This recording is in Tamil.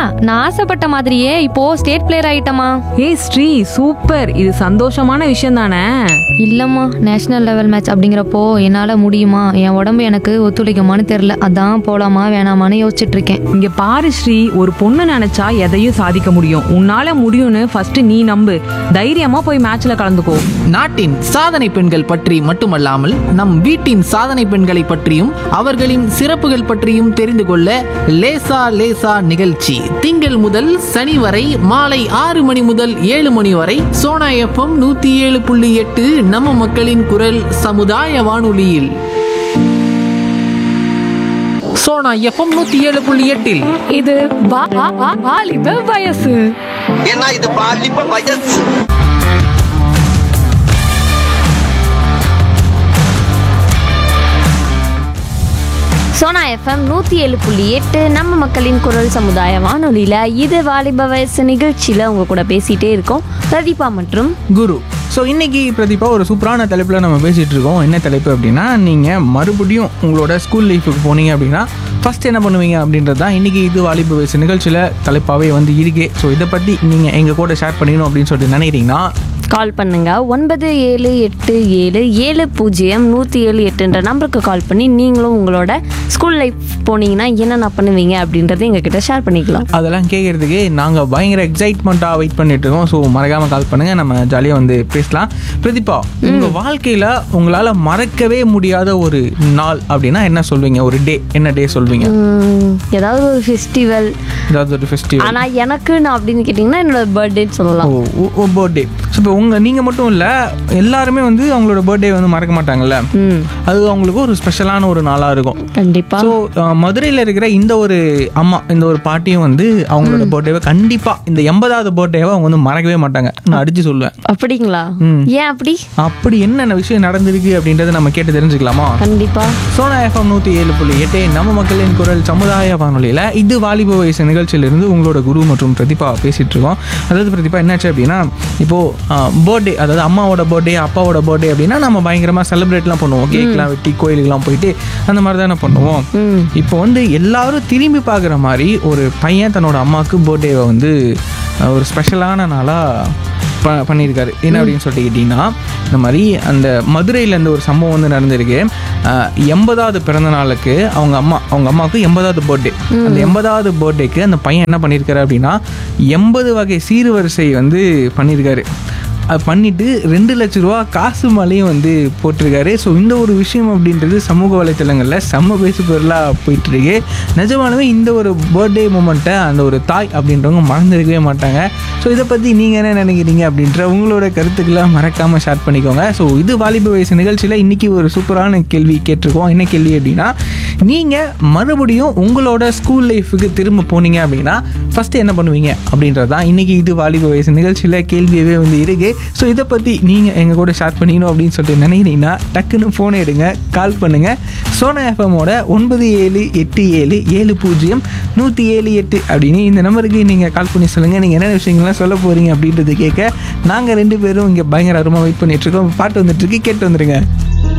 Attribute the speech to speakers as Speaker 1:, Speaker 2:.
Speaker 1: நான் ஆசைப்பட்ட மாதிரியே இப்போ ஸ்டேட் பிளேயர் ஆயிட்டமா
Speaker 2: ஏய் ஸ்ரீ சூப்பர் இது சந்தோஷமான விஷயம் தானே
Speaker 1: இல்லம்மா நேஷனல் லெவல் மேட்ச் அப்படிங்கிறப்போ என்னால முடியுமா என் உடம்பு எனக்கு ஒத்துழைக்குமான்னு தெரியல அதான் போலாமா வேணாமான்னு யோசிச்சுட்டு இருக்கேன்
Speaker 2: இங்க பாரு ஸ்ரீ ஒரு பொண்ணு நினைச்சா எதையும் சாதிக்க முடியும் உன்னால முடியும்னு ஃபர்ஸ்ட் நீ நம்பு தைரியமா போய் மேட்ச்ல கலந்துக்கோ
Speaker 3: நாட்டின் சாதனை பெண்கள் பற்றி மட்டுமல்லாமல் நம் வீட்டின் சாதனை பெண்களை பற்றியும் அவர்களின் சிறப்புகள் பற்றியும் தெரிந்து கொள்ள லேசா லேசா நிகழ்ச்சி திங்கள் முதல் சனி வரை மாலை ஆறு மணி முதல் ஏழு மணி வரை சோனா எஃப்எம் நூத்தி ஏழு புள்ளி எட்டு நம்ம மக்களின் குரல் சமுதாய வானொலியில் சோனா எஃப்எம் நூத்தி ஏழு புள்ளி எட்டில்
Speaker 2: இது வாலிப வயசு
Speaker 4: ஏன்னா இது பாலிப்ப வயசு
Speaker 5: சோனா எஃப்எம் நூற்றி ஏழு புள்ளி எட்டு நம்ம மக்களின் குரல் சமுதாய வானொலியில் இது வாலிப வயசு நிகழ்ச்சியில் உங்க கூட பேசிகிட்டே இருக்கோம் பிரதீபா மற்றும்
Speaker 6: குரு ஸோ இன்னைக்கு பிரதீபா ஒரு சூப்பரான தலைப்பில் நம்ம பேசிகிட்டு இருக்கோம் என்ன தலைப்பு அப்படின்னா நீங்கள் மறுபடியும் உங்களோட ஸ்கூல் லைஃபுக்கு போனீங்க அப்படின்னா ஃபஸ்ட் என்ன பண்ணுவீங்க அப்படின்றது தான் இன்றைக்கி இது வாலிப வயசு நிகழ்ச்சியில் தலைப்பாகவே வந்து இருக்கே ஸோ இதை பற்றி நீங்கள் எங்கள் கூட ஷேர் பண்ணிக்கணும் அப்படின்னு சொல்லிட்டு நினைக்கிறீங்கன்னா
Speaker 5: கால் பண்ணுங்க ஒன்பது ஏழு எட்டு ஏழு ஏழு பூஜ்ஜியம் நூற்றி ஏழு எட்டுன்ற நம்பருக்கு கால் பண்ணி நீங்களும் உங்களோட ஸ்கூல் லைஃப் போனீங்கன்னா என்னென்ன பண்ணுவீங்க அப்படின்றத எங்ககிட்ட ஷேர் பண்ணிக்கலாம்
Speaker 6: அதெல்லாம் கேட்குறதுக்கு நாங்கள் பயங்கர எக்ஸைட்மெண்ட்டாக வெயிட் பண்ணிட்டு இருக்கோம் ஸோ மறக்காமல் கால் பண்ணுங்கள் நம்ம ஜாலியாக வந்து பேசலாம் பிரதீபா உங்கள் வாழ்க்கையில் உங்களால் மறக்கவே முடியாத ஒரு நாள் அப்படின்னா என்ன சொல்வீங்க ஒரு டே என்ன டே சொல்வீங்க
Speaker 5: உம், ஏதாவது ஒரு ஃபெஸ்டிவல்
Speaker 6: ஏதாவது ஒரு ஃபெஸ்டிவல்
Speaker 5: ஆனால் எனக்கு நான் அப்படின்னு கேட்டிங்கன்னா என்னோட பர்த்டேன்னு சொல்லலாம்
Speaker 6: ஓ பர்த்டே ஸோ இப்போ உங்கள் நீங்கள் மட்டும் இல்லை எல்லாருமே வந்து அவங்களோட பர்த்டே வந்து மறக்க மாட்டாங்கல்ல
Speaker 5: ம்
Speaker 6: அது அவங்களுக்கு ஒரு ஸ்பெஷலான ஒரு நாளாக இருக்கும்
Speaker 5: கண்டிப்பா
Speaker 6: ஸோ மதுரையில் இருக்கிற இந்த ஒரு அம்மா இந்த ஒரு பாட்டியும் வந்து அவங்களோட பர்த்டேவை கண்டிப்பாக இந்த எண்பதாவது பர்த்டேவை அவங்க வந்து மறக்கவே மாட்டாங்க நான் அடித்து சொல்லுவேன்
Speaker 5: அப்படிங்களா
Speaker 6: ம்.
Speaker 5: ஏன் அப்படி
Speaker 6: அப்படி என்னென்ன விஷயம் நடந்திருக்கு அப்படின்றத நம்ம கேட்டு தெரிஞ்சுக்கலாமா
Speaker 5: கண்டிப்பா
Speaker 6: சோனா எஃப்எம் நூற்றி ஏழு புள்ளி எட்டு நம்ம மக்களின் குரல் சமுதாய வானொலியில் இது வாலிப வயசு நிகழ்ச்சியிலிருந்து உங்களோட குரு மற்றும் பிரதீபா பேசிகிட்டு இருக்கோம் அதாவது பிரதீபா என்னாச்சு அப்படின்னா இப்போது பர்த்டே அதாவது அம்மாவோட பர்த்டே அப்பாவோட பர்த்டே அப்படின்னா நம்ம பயங்கரமாக செலிப்ரேட்லாம் பண்ணுவோம் கேக்லாம் வெட்டி கோயிலுக்குலாம் போயிட்டு அந்த மாதிரி தானே பண்ணுவோம்
Speaker 5: ம்
Speaker 6: இப்போ வந்து எல்லாரும் திரும்பி பார்க்குற மாதிரி ஒரு பையன் தன்னோட அம்மாவுக்கு பர்த்டேவை வந்து அஹ், ஒரு ஸ்பெஷலான நாளாக ப பண்ணியிருக்காரு என்ன அப்படின்னு சொல்லிட்டு கேட்டிங்கன்னா இந்த மாதிரி அந்த மதுரையில் இந்த ஒரு சம்பவம் வந்து நடந்திருக்கு அஹ், எண்பதாவது பிறந்த நாளுக்கு அவங்க அம்மா அவங்க அம்மாவுக்கு எண்பதாவது பர்த்டே அந்த எண்பதாவது பர்த்டேக்கு அந்த பையன் என்ன பண்ணியிருக்காரு அப்படின்னா எண்பது வகை சீர்வரிசை வந்து பண்ணியிருக்காரு அது பண்ணிட்டு ரெண்டு லட்ச ரூபா காசு மலையும் வந்து போட்டிருக்காரு ஸோ இந்த ஒரு விஷயம் அப்படின்றது சமூக வலைத்தளங்களில் செம்ம பேசு பொருளாக போயிட்டு இருக்கு நிஜமாலுமே இந்த ஒரு பர்த்டே மூமெண்ட்டை அந்த ஒரு தாய் அப்படின்றவங்க மறந்துருக்கவே மாட்டாங்க ஸோ இதை பற்றி நீங்கள் என்ன நினைக்கிறீங்க அப்படின்ற உங்களோட கருத்துக்களை மறக்காமல் ஷேர் பண்ணிக்கோங்க ஸோ இது வாலிப வயசு நிகழ்ச்சியில் இன்றைக்கி ஒரு சூப்பரான கேள்வி கேட்டிருக்கோம் என்ன கேள்வி அப்படின்னா நீங்கள் மறுபடியும் உங்களோட ஸ்கூல் லைஃபுக்கு திரும்ப போனீங்க அப்படின்னா ஃபஸ்ட்டு என்ன பண்ணுவீங்க அப்படின்றது தான் இன்றைக்கி இது வாலிப வயசு நிகழ்ச்சியில் கேள்வியவே வந்து இருக்கு ஸோ இதை பற்றி நீங்கள் எங்கள் கூட ஷேர் பண்ணிக்கணும் அப்படின்னு சொல்லிட்டு நினைக்கிறீங்கன்னா டக்குன்னு ஃபோனை எடுங்க கால் பண்ணுங்கள் சோனா எஃப்எம்மோட ஒன்பது ஏழு எட்டு ஏழு ஏழு பூஜ்ஜியம் நூற்றி ஏழு எட்டு அப்படின்னு இந்த நம்பருக்கு நீங்கள் கால் பண்ணி சொல்லுங்கள் நீங்கள் என்னென்ன விஷயங்கள்லாம் சொல்ல போகிறீங்க அப்படின்றது கேட்க நாங்கள் ரெண்டு பேரும் இங்கே பயங்கர அருமா வெயிட் பண்ணிட்டு இருக்கோம் பாட்டு வந்துட்டு இருக்கு கேட்டு வந்துருங்க